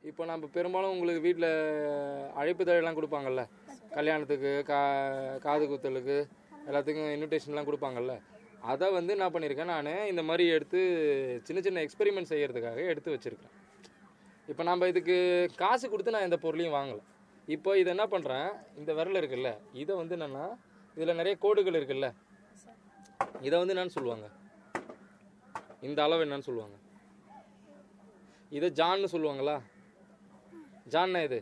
இப்போ நம்ம பெரும்பாலும் உங்களுக்கு வீட்டில் அழைப்பு தழையெல்லாம் கொடுப்பாங்கல்ல கல்யாணத்துக்கு கா காது குத்தலுக்கு எல்லாத்துக்கும் இன்விடேஷன்லாம் கொடுப்பாங்கல்ல அதை வந்து என்ன பண்ணியிருக்கேன் நான் இந்த மாதிரி எடுத்து சின்ன சின்ன எக்ஸ்பெரிமெண்ட் செய்யறதுக்காக எடுத்து வச்சுருக்கேன் இப்போ நம்ம இதுக்கு காசு கொடுத்து நான் எந்த பொருளையும் வாங்கலை இப்போ இதை என்ன பண்ணுறேன் இந்த விரல் இருக்குல்ல இதை வந்து என்னென்னா இதில் நிறைய கோடுகள் இருக்குல்ல இதை வந்து என்னன்னு சொல்லுவாங்க இந்த அளவு என்னன்னு சொல்லுவாங்க இதை ஜான்னு சொல்லுவாங்களா ஜான்னா இது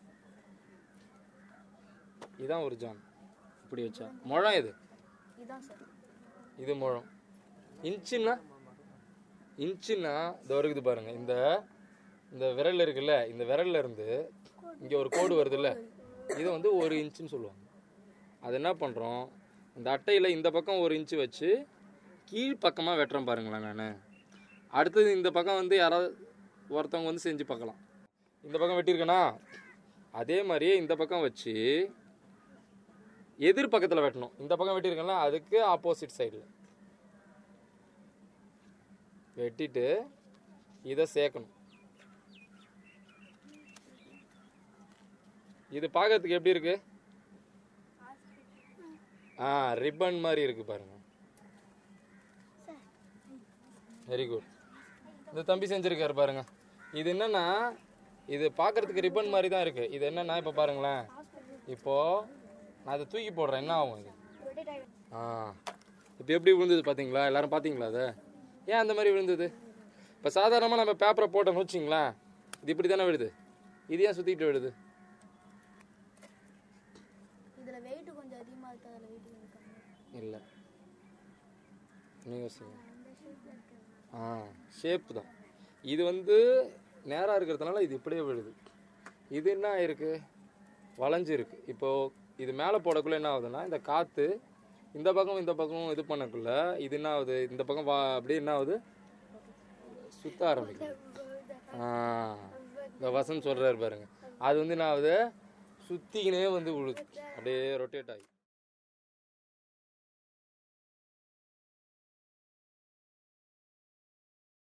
இதான் ஒரு ஜான் இப்படி வச்சா முழம் இது இதான் சார் இது முழம் இன்ச்சுன்னா இன்ச்சுன்னா இதோ இருக்குது பாருங்க இந்த இந்த விரல் இருக்குல்ல இந்த விரல்ல இருந்து இங்க ஒரு கோடு வருதுல்ல இது வந்து ஒரு இன்ச்சுன்னு சொல்லுவாங்க அது என்ன பண்றோம் இந்த அட்டையில இந்த பக்கம் ஒரு இன்ச்சு வச்சு கீழ் பக்கமா வெட்டுறேன் பாருங்களேன் நான் அடுத்தது இந்த பக்கம் வந்து யாராவது ஒருத்தவங்க வந்து செஞ்சு பார்க்கலாம் இந்த பக்கம் வெட்டியிருக்கேனா அதே மாதிரியே இந்த பக்கம் வச்சு எதிர் பக்கத்தில் வெட்டணும் இந்த பக்கம் வெட்டியிருக்கேன்ல அதுக்கு ஆப்போசிட் சைடில் வெட்டிட்டு இதை சேர்க்கணும் இது பார்க்கறதுக்கு எப்படி இருக்கு ஆ ரிப்பன் மாதிரி இருக்கு பாருங்க வெரி குட் இந்த தம்பி செஞ்சிருக்காரு பாருங்க இது என்னன்னா இது பார்க்கறதுக்கு ரிப்பன் மாதிரி தான் இருக்கு இது என்னன்னா இப்போ பாருங்களேன் இப்போ நான் அதை தூக்கி போடுறேன் என்ன ஆகும் இது ஆ இப்போ எப்படி விழுந்தது பார்த்தீங்களா எல்லாரும் பார்த்தீங்களா அதை ஏன் அந்த மாதிரி விழுந்தது இப்போ சாதாரணமாக நம்ம பேப்பரை போட்டோம்னு வச்சிங்களேன் இது இப்படி தானே விழுது இது ஏன் சுற்றிக்கிட்டு விழுது இதுல வெயிட் கொஞ்சம் அதிகமா இருக்கு அதுல வெயிட் கொஞ்சம் கம்மி இல்லை நீங்கள் சொல்லுங்க ஆ ஷேப்பு தான் இது வந்து நேராக இருக்கிறதுனால இது இப்படியே விழுது இது என்ன ஆயிருக்கு வளைஞ்சிருக்கு இப்போ இது மேலே போடக்குள்ள என்ன ஆகுதுன்னா இந்த காற்று இந்த பக்கம் இந்த பக்கம் இது பண்ணக்குள்ள இது என்ன ஆகுது இந்த பக்கம் வா அப்படியே என்ன ஆகுது சுத்த ஆரம்பிக்குது ஆ இந்த வசந்த் சொல்றாரு பாருங்க அது வந்து என்ன ஆகுது சுத்திக்கினே வந்து விழுது அப்படியே ரொட்டேட் ஆகி